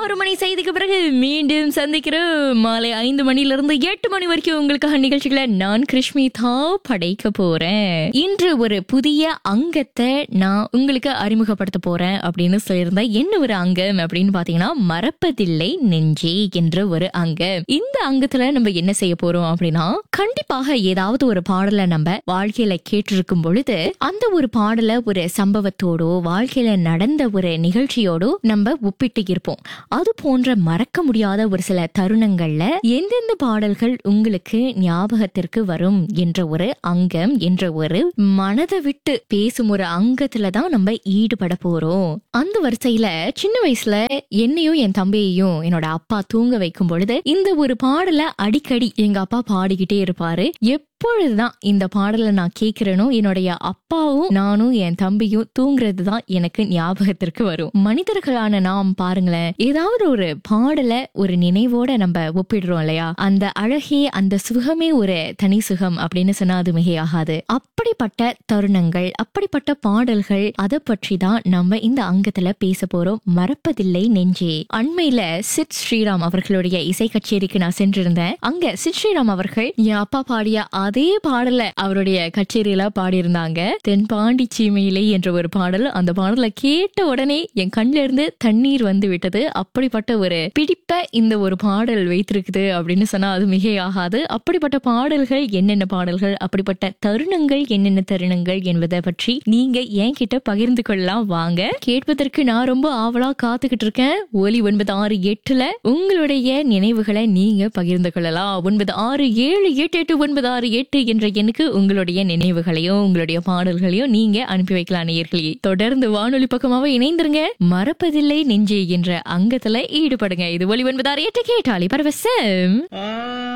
ஆறு மணி செய்திக்கு பிறகு மீண்டும் சந்திக்கிறோம் மாலை ஐந்து மணிலிருந்து எட்டு மணி வரைக்கும் உங்களுக்காக நிகழ்ச்சிகளை நான் கிருஷ்மிதா படைக்க போறேன் இன்று ஒரு புதிய அங்கத்தை நான் உங்களுக்கு அறிமுகப்படுத்த போறேன் அப்படின்னு சொல்லியிருந்தேன் என்ன ஒரு அங்கம் அப்படின்னு பாத்தீங்கன்னா மறப்பதில்லை நெஞ்சே என்ற ஒரு அங்கம் இந்த அங்கத்துல நம்ம என்ன செய்ய போறோம் அப்படின்னா கண்டிப்பாக ஏதாவது ஒரு பாடலை நம்ம வாழ்க்கையில கேட்டிருக்கும் பொழுது அந்த ஒரு பாடலை ஒரு சம்பவத்தோடோ வாழ்க்கையில நடந்த ஒரு நிகழ்ச்சியோடோ நம்ம ஒப்பிட்டு இருப்போம் அது போன்ற மறக்க முடியாத ஒரு சில தருணங்கள்ல எந்தெந்த பாடல்கள் உங்களுக்கு ஞாபகத்திற்கு வரும் என்ற ஒரு அங்கம் என்ற ஒரு மனதை விட்டு பேசும் ஒரு அங்கத்துல தான் நம்ம ஈடுபட போறோம் அந்த வரிசையில சின்ன வயசுல என்னையும் என் தம்பியையும் என்னோட அப்பா தூங்க வைக்கும் பொழுது இந்த ஒரு பாடலை அடிக்கடி எங்க அப்பா பாடிக்கிட்டே இருப்பாரு எப்பொழுதுதான் இந்த பாடலை நான் கேட்கிறேனோ என்னுடைய அப்பாவும் நானும் என் தம்பியும் தூங்குறது தான் எனக்கு ஞாபகத்திற்கு வரும் மனிதர்களான நாம் பாருங்களேன் ஏதாவது ஒரு பாடலை ஒரு நினைவோட நம்ம ஒப்பிடுறோம் இல்லையா அந்த அழகே அந்த சுகமே ஒரு தனி சுகம் அப்படின்னு சொன்னா அது மிகையாகாது அப்படிப்பட்ட தருணங்கள் அப்படிப்பட்ட பாடல்கள் அதை பற்றி தான் நம்ம இந்த அங்கத்துல பேச போறோம் மறப்பதில்லை நெஞ்சே அண்மையில சித் ஸ்ரீராம் அவர்களுடைய இசை கச்சேரிக்கு நான் சென்றிருந்தேன் அங்க சித் ஸ்ரீராம் அவர்கள் என் அப்பா பாடிய அதே பாடலை அவருடைய கச்சேரியில பாடியிருந்தாங்க தென்பாண்டி சீமையிலே என்ற ஒரு பாடல் அந்த பாடலை கேட்ட உடனே என் கண்ல இருந்து தண்ணீர் வந்து விட்டது அப்படிப்பட்ட ஒரு பிடிப்ப இந்த ஒரு பாடல் வைத்திருக்குது அப்படின்னு சொன்னா அது மிகையாகாது அப்படிப்பட்ட பாடல்கள் என்னென்ன பாடல்கள் அப்படிப்பட்ட தருணங்கள் என்னென்ன தருணங்கள் என்பதை பற்றி நீங்க என்கிட்ட பகிர்ந்து கொள்ளலாம் வாங்க கேட்பதற்கு நான் ரொம்ப ஆவலா காத்துக்கிட்டு இருக்கேன் ஒலி ஒன்பது ஆறு எட்டுல உங்களுடைய நினைவுகளை நீங்க பகிர்ந்து கொள்ளலாம் ஒன்பது ஆறு ஏழு எட்டு எட்டு ஒன்பது ஆறு எட்டு என்ற எண்ணுக்கு உங்களுடைய நினைவுகளையும் உங்களுடைய பாடல்களையும் நீங்க அனுப்பி வைக்கலாம் நேயர்களே தொடர்ந்து வானொலி பக்கமாவே இணைந்திருங்க மறப்பதில்லை நெஞ்சே என்ற அங்கத்துல ஈடுபடுங்க இது ஒலி ஒன்பது ஆறு எட்டு கேட்டாலே பரவசம்